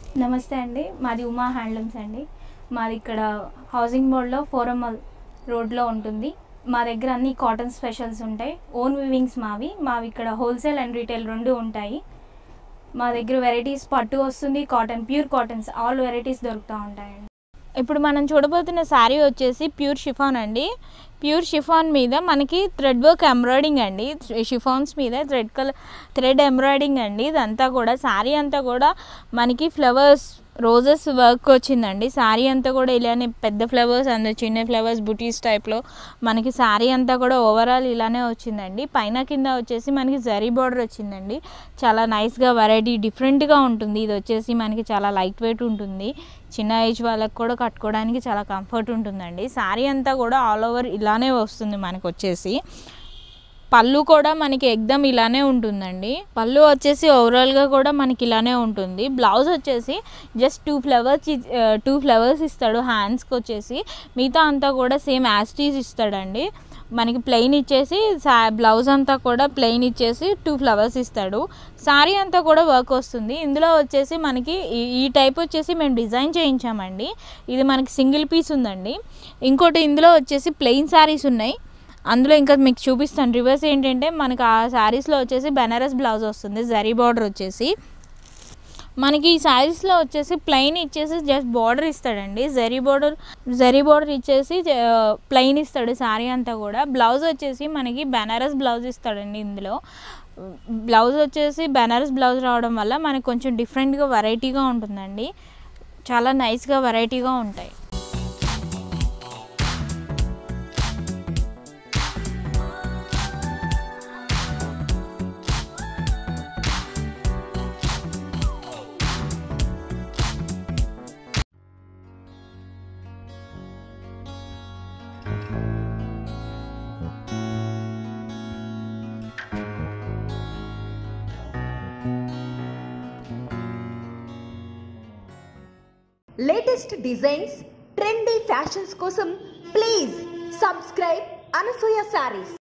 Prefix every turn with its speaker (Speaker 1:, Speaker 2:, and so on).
Speaker 1: నమస్తే అండి మాది ఉమా హ్యాండ్లూమ్స్ అండి మాది ఇక్కడ హౌసింగ్ బోర్డ్లో ఫోరమల్ రోడ్లో ఉంటుంది మా దగ్గర అన్ని కాటన్ స్పెషల్స్ ఉంటాయి ఓన్ వివింగ్స్ మావి మావి ఇక్కడ హోల్సేల్ అండ్ రీటైల్ రెండు ఉంటాయి మా దగ్గర వెరైటీస్ పట్టు వస్తుంది cotton pure cottons all varieties దొరుకుతూ ఉంటాయండి
Speaker 2: ఇప్పుడు మనం చూడబోతున్న శారీ వచ్చేసి ప్యూర్ షిఫాన్ అండి ప్యూర్ షిఫాన్ మీద మనకి థ్రెడ్ వర్క్ ఎంబ్రాయిడింగ్ అండి షిఫాన్స్ మీద థ్రెడ్ కలర్ థ్రెడ్ ఎంబ్రాయిడింగ్ అండి ఇదంతా కూడా శారీ అంతా కూడా మనకి ఫ్లవర్స్ రోజెస్ వర్క్ వచ్చిందండి శారీ అంతా కూడా ఇలానే పెద్ద ఫ్లవర్స్ అండ్ చిన్న ఫ్లవర్స్ బుటీస్ టైప్లో మనకి శారీ అంతా కూడా ఓవరాల్ ఇలానే వచ్చిందండి పైన కింద వచ్చేసి మనకి జరీ బార్డర్ వచ్చిందండి చాలా నైస్గా వెరైటీ డిఫరెంట్గా ఉంటుంది ఇది వచ్చేసి మనకి చాలా లైట్ వెయిట్ ఉంటుంది చిన్న ఏజ్ వాళ్ళకి కూడా కట్టుకోవడానికి చాలా కంఫర్ట్ ఉంటుందండి శారీ అంతా కూడా ఆల్ ఓవర్ ఇలానే వస్తుంది మనకు వచ్చేసి పళ్ళు కూడా మనకి ఎగ్దమ్ ఇలానే ఉంటుందండి పళ్ళు వచ్చేసి ఓవరాల్గా కూడా మనకి ఇలానే ఉంటుంది బ్లౌజ్ వచ్చేసి just two flowers two flowers ఇస్తాడు హ్యాండ్స్కి వచ్చేసి మిగతా అంతా కూడా సేమ్ యాస్టీస్ ఇస్తాడండి మనకి ప్లెయిన్ ఇచ్చేసి సా బ్లౌజ్ అంతా కూడా ప్లెయిన్ ఇచ్చేసి టూ ఫ్లవర్స్ ఇస్తాడు శారీ అంతా కూడా వర్క్ వస్తుంది ఇందులో వచ్చేసి మనకి ఈ- ఈ టైప్ వచ్చేసి మేము డిజైన్ చేయించామండి ఇది మనకి సింగిల్ పీస్ ఉందండి ఇంకోటి ఇందులో వచ్చేసి ప్లెయిన్ శారీస్ ఉన్నాయి అందులో ఇంకా మీకు చూపిస్తాను రివర్స్ ఏంటంటే మనకి ఆ శారీస్లో వచ్చేసి బెనారస్ బ్లౌజ్ వస్తుంది జరీ బార్డర్ వచ్చేసి మనకి ఈ శారీస్లో వచ్చేసి ప్లెయిన్ ఇచ్చేసి జస్ట్ బార్డర్ ఇస్తాడండి జరీ బార్డర్ జరీ బార్డర్ ఇచ్చేసి ప్లెయిన్ ఇస్తాడు శారీ అంతా కూడా బ్లౌజ్ వచ్చేసి మనకి బెనారస్ బ్లౌజ్ ఇస్తాడండి ఇందులో బ్లౌజ్ వచ్చేసి బెనారస్ బ్లౌజ్ రావడం వల్ల మనకు కొంచెం డిఫరెంట్గా వెరైటీగా ఉంటుందండి చాలా నైస్గా వెరైటీగా ఉంటాయి
Speaker 3: లేటెస్ట్ డిజైన్స్ ట్రెండీ ఫ్యాషన్స్ కోసం ప్లీజ్ సబ్స్క్రైబ్ అనసూయ శారీస్